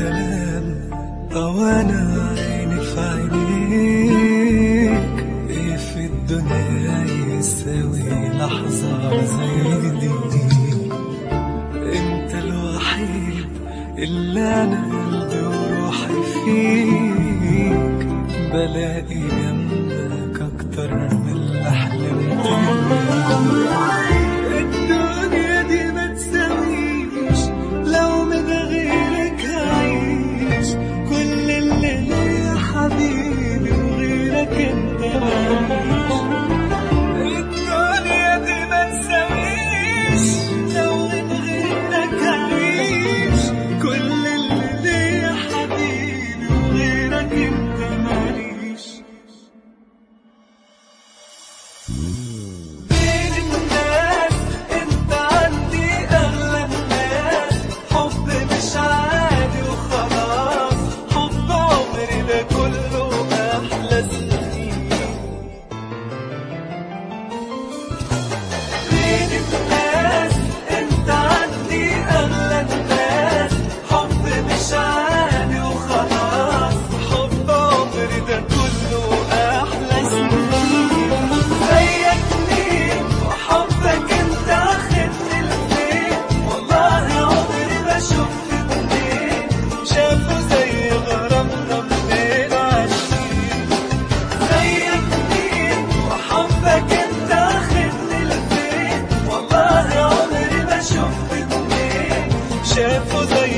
كلام أو أنا عيني في عينيك إيه في الدنيا يساوي لحظة زي دي أنت الوحيد اللي أنا قلبي وروحي فيك بلاقي جنبك أكتر من اللي حلمت بيه. الدنيا دي ما تساويش لو من غيرك هعيش كل اللي ليا حبيبي وغيرك انت ماليش الدنيا دي ما تساويش لو من غيرك هعيش كل اللي ليا حبيبي وغيرك انت ماليش بين الناس انت عندي اغلى الناس حب مش عادي وخلاص حب عمري ده كله احلى سنين بين الناس انت عندي اغلى الناس حب مش عادي وخلاص حب عمري ده كله احلى سنين زيك مين وحبك انت اخدني لفين والله عمري ما شفت اتنين شافوا زي غرامنا منين عايشين زيك مين وحبك انت اخدني لفين والله عمري ما شفت اتنين شافوا زي